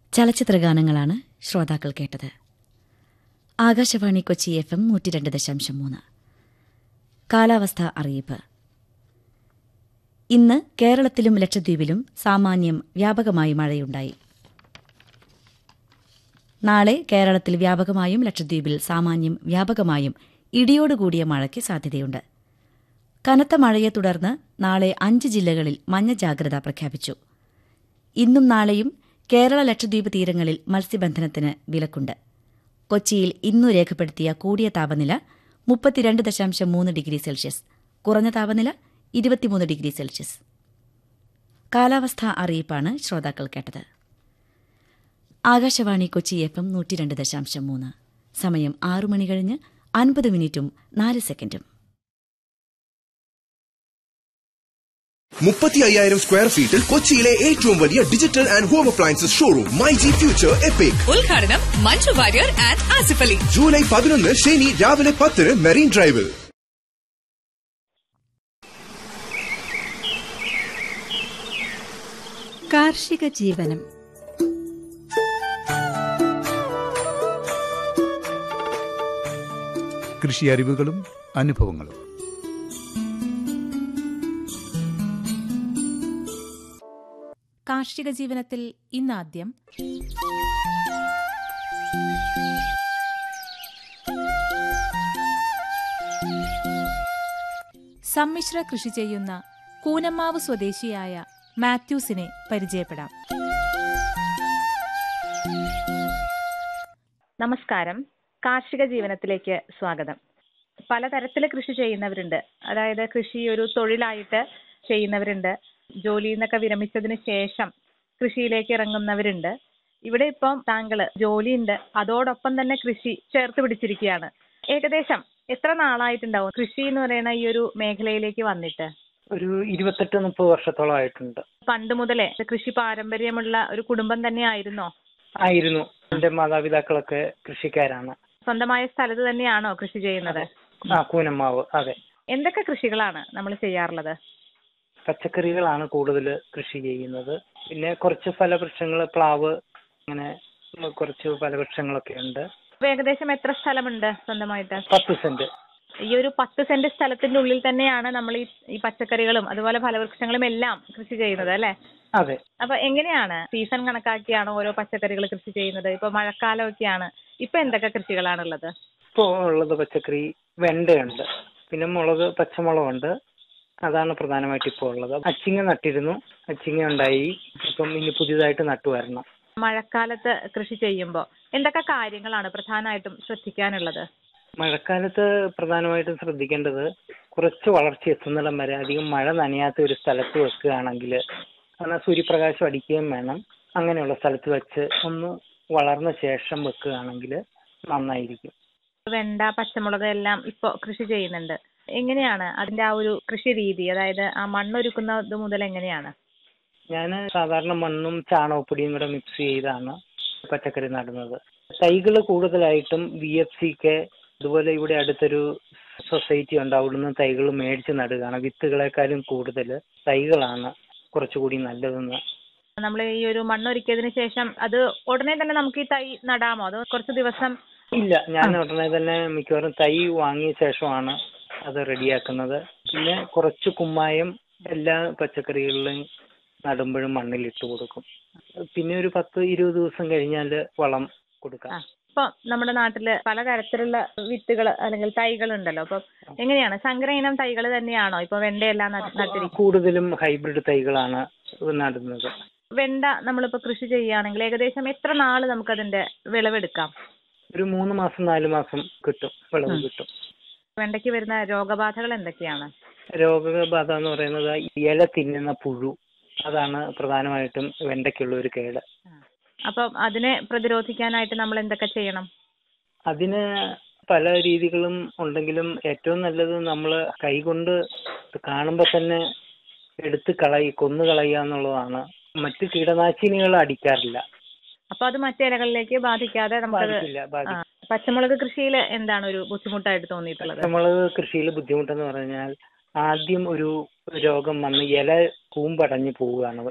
ചലച്ചിത്രഗാനങ്ങളാണ് ശ്രോതാക്കൾ കേട്ടത് Akashvani Kochi F M നൂറ്റി രണ്ട് ദശാംശം മൂന്ന് കാലാവസ്ഥ അറിയിപ്പ് ഇന്ന് കേരളത്തിലും ലക്ഷദ്വീപിലും സാമാന്യം വ്യാപകമായി മഴയുണ്ടായി നാളെ കേരളത്തിൽ വ്യാപകമായും ലക്ഷദ്വീപിൽ സാമാന്യം വ്യാപകമായും ഇടിയോടുകൂടിയ മഴയ്ക്ക് സാധ്യതയുണ്ട് കനത്ത മഴയെ തുടർന്ന് നാളെ അഞ്ച് ജില്ലകളിൽ മഞ്ഞ ജാഗ്രത പ്രഖ്യാപിച്ചു ഇന്നും നാളെയും കേരള ലക്ഷദ്വീപ് തീരങ്ങളിൽ മത്സ്യബന്ധനത്തിന് വിലക്കുണ്ട് കൊച്ചിയിൽ ഇന്നു രേഖപ്പെടുത്തിയ കൂടിയ താപനില മുപ്പത്തിരണ്ട് ദശാംശം മൂന്ന് ഡിഗ്രി സെൽഷ്യസ് കുറഞ്ഞ താപനില ഇരുപത്തിമൂന്ന് ഡിഗ്രി സെൽഷ്യസ് കാലാവസ്ഥാ അറിയിപ്പാണ് ശ്രോതാക്കൾ കേട്ടത് ആകാശവാണി കൊച്ചി എഫ് എം നൂറ്റിരണ്ട് ദശാംശം മൂന്ന് സമയം ആറു മണി കഴിഞ്ഞ് അൻപത് മിനിറ്റും നാല് സെക്കൻഡും മുപ്പത്തി അയ്യായിരം സ്ക്വയർ ഫീറ്റിൽ കൊച്ചിയിലെ ഏറ്റവും വലിയ digital and home appliances showroom my G future epic ഉദ്ഘാടനം മഞ്ജു വാര്യർ ആൻഡ് ആസിഫ് അലി ജൂലൈ പതിനൊന്ന് ശനി രാവിലെ പത്തിന് മെറീൻ ഡ്രൈവിൽ കാർഷിക ജീവനം കൃഷി അറിവുകളും അനുഭവങ്ങളും കാർഷിക ജീവനത്തിൽ ഇന്നാദ്യം സമ്മിശ്ര കൃഷി ചെയ്യുന്ന കൂനമ്മാവ് സ്വദേശിയായ മാത്യൂസിനെ പരിചയപ്പെടാം നമസ്കാരം കാർഷിക ജീവനത്തിലേക്ക് സ്വാഗതം പലതരത്തിൽ കൃഷി ചെയ്യുന്നവരുണ്ട് അതായത് കൃഷി ഒരു തൊഴിലായിട്ട് ചെയ്യുന്നവരുണ്ട് ജോലിയിൽ നിന്നൊക്കെ വിരമിച്ചതിന് ശേഷം കൃഷിയിലേക്ക് ഇറങ്ങുന്നവരുണ്ട് ഇവിടെ ഇപ്പം താങ്കൾ ജോലിയുണ്ട് അതോടൊപ്പം തന്നെ കൃഷി ചേർത്ത് പിടിച്ചിരിക്കുകയാണ് ഏകദേശം എത്ര നാളായിട്ടുണ്ടാവും കൃഷി എന്ന് പറയുന്ന ഈ ഒരു മേഖലയിലേക്ക് വന്നിട്ട് ഒരു ഇരുപത്തെട്ട് മുപ്പത് വർഷത്തോളമായിട്ടുണ്ട് പണ്ട് മുതലേ കൃഷി പാരമ്പര്യമുള്ള ഒരു കുടുംബം തന്നെ ആയിരുന്നോ ആയിരുന്നു എന്റെ മാതാപിതാക്കളൊക്കെ കൃഷിക്കാരാണ് സ്വന്തമായ സ്ഥലത്ത് തന്നെയാണോ കൃഷി ചെയ്യുന്നത് ആ കൂനമ്മാവ് അതെ എന്തൊക്കെ കൃഷികളാണ് നമ്മൾ ചെയ്യാറുള്ളത് പച്ചക്കറികളാണ് കൂടുതൽ കൃഷി ചെയ്യുന്നത് പിന്നെ കുറച്ച് ഫലവൃക്ഷങ്ങൾ പ്ലാവ് അങ്ങനെ കുറച്ച് ഫലവൃക്ഷങ്ങളൊക്കെ ഉണ്ട് ഇപ്പൊ ഏകദേശം എത്ര സ്ഥലമുണ്ട് സ്വന്തമായിട്ട് പത്ത് സെന്റ് ഈ ഒരു പത്ത് സെന്റ് സ്ഥലത്തിന്റെ ഉള്ളിൽ തന്നെയാണ് നമ്മൾ ഈ ഈ പച്ചക്കറികളും അതുപോലെ ഫലവൃക്ഷങ്ങളും എല്ലാം കൃഷി ചെയ്യുന്നത് അല്ലെ അതെ അപ്പൊ എങ്ങനെയാണ് സീസൺ കണക്കാക്കിയാണോ ഓരോ പച്ചക്കറികൾ കൃഷി ചെയ്യുന്നത് ഇപ്പൊ മഴക്കാലമൊക്കെയാണ് ഇപ്പൊ എന്തൊക്കെ കൃഷികളാണുള്ളത് ഇപ്പോൾ ഉള്ളത് പച്ചക്കറി വെണ്ടയുണ്ട് പിന്നെ മുളക് പച്ചമുളകുണ്ട് അതാണ് പ്രധാനമായിട്ട് ഇപ്പോൾ ഉള്ളത് അച്ചിങ്ങ നട്ടിരുന്നു അച്ചിങ്ങ ഉണ്ടായി ഇപ്പം ഇനി പുതിയതായിട്ട് നട്ടു വരണം മഴക്കാലത്ത് കൃഷി ചെയ്യുമ്പോൾ എന്തൊക്കെ കാര്യങ്ങളാണ് പ്രധാനമായിട്ടും ശ്രദ്ധിക്കാനുള്ളത് മഴക്കാലത്ത് പ്രധാനമായിട്ടും ശ്രദ്ധിക്കേണ്ടത് കുറച്ച് വളർച്ച എത്തുന്നിടം വരെ അധികം മഴ നനയാത്ത ഒരു സ്ഥലത്ത് വെക്കുകയാണെങ്കിൽ കാരണം സൂര്യപ്രകാശം അടിക്കുകയും വേണം അങ്ങനെയുള്ള സ്ഥലത്ത് വെച്ച് ഒന്ന് വളർന്ന ശേഷം വെക്കുകയാണെങ്കിൽ നന്നായിരിക്കും വെണ്ട പച്ചമുളക് എല്ലാം ഇപ്പൊ കൃഷി ചെയ്യുന്നുണ്ട് എങ്ങനെയാണ് അതിന്റെ ആ ഒരു കൃഷി രീതി അതായത് ആ മണ്ണൊരുക്കുന്നത് മുതൽ എങ്ങനെയാണ് ഞാൻ സാധാരണ മണ്ണും ചാണകപ്പൊടിയും കൂടെ മിക്സ് ചെയ്താണ് പച്ചക്കറി നടുന്നത് തൈകൾ കൂടുതലായിട്ടും വി എഫ് സി കെ അതുപോലെ ഇവിടെ അടുത്തൊരു സൊസൈറ്റി ഉണ്ട് അവിടുന്ന് തൈകൾ മേടിച്ച് നടുകയാണ് വിത്തുകളെക്കാളും കൂടുതൽ തൈകളാണ് കുറച്ചുകൂടി നല്ലതെന്ന് നമ്മൾ ഈ ഒരു മണ്ണൊരുക്കിയതിന് ശേഷം അത് ഉടനെ തന്നെ നമുക്ക് ഈ തൈ നടാമോ അതോ കുറച്ച് ദിവസം ഇല്ല ഞാൻ ഉടനെ തന്നെ മിക്കവാറും തൈ വാങ്ങിയ ശേഷമാണ് അത് റെഡിയാക്കുന്നത് പിന്നെ കുറച്ച് കുമ്മായം എല്ലാ പച്ചക്കറികളിലും നടുമ്പോഴും മണ്ണിൽ ഇട്ട് കൊടുക്കും പിന്നെ ഒരു പത്ത് ഇരുപത് ദിവസം കഴിഞ്ഞാൽ വളം കൊടുക്കാം ഇപ്പൊ നമ്മുടെ നാട്ടില് പലതരത്തിലുള്ള വിത്തുകൾ അല്ലെങ്കിൽ തൈകൾ ഉണ്ടല്ലോ അപ്പൊ എങ്ങനെയാണ് സങ്കര ഇനം തൈകൾ തന്നെയാണോ ഇപ്പൊ വെണ്ടയെല്ലാം നട്ട് നട്ടിരിക്കുന്നത് കൂടുതലും ഹൈബ്രിഡ് തൈകളാണ് നടുന്നത് വെണ്ട നമ്മളിപ്പോ കൃഷി ചെയ്യുകയാണെങ്കിൽ ഏകദേശം എത്ര നാള് നമുക്കതിന്റെ വിളവെടുക്കാം ഒരു മൂന്ന് മാസം നാല് മാസം കിട്ടും വിളവ് കിട്ടും വെണ്ടയ്ക്ക് വരുന്ന രോഗബാധകൾ എന്തൊക്കെയാണ് രോഗബാധ എന്ന് പറയുന്നത് ഇല തിന്നുന്ന പുഴു അതാണ് പ്രധാനമായിട്ടും വെണ്ടയ്ക്കുള്ള ഒരു കേട് അപ്പം അതിനെ പ്രതിരോധിക്കാനായിട്ട് നമ്മൾ എന്തൊക്കെ ചെയ്യണം അതിന് പല രീതികളും ഉണ്ടെങ്കിലും ഏറ്റവും നല്ലത് നമ്മൾ കൈകൊണ്ട് കാണുമ്പോൾ തന്നെ എടുത്ത് കളയി കൊന്നു കളയുക എന്നുള്ളതാണ് മറ്റ് കീടനാശിനികൾ അടിക്കാറില്ല അപ്പൊ അത് മറ്റു ഇലകളിലേക്ക് ബാധിക്കാതെ നമുക്കത് ബാധിക്കില്ല ആ, ബാധിക്കില്ല പച്ചമുളക് കൃഷിയിൽ എന്താണ് ഒരു ബുദ്ധിമുട്ടായിട്ട് തോന്നിയിട്ടുള്ളത് പച്ചമുളക് കൃഷിയിൽ ബുദ്ധിമുട്ടെന്ന് പറഞ്ഞാൽ ആദ്യം ഒരു രോഗം വന്ന് ഇല കൂമ്പടഞ്ഞു പോവുകയാണ്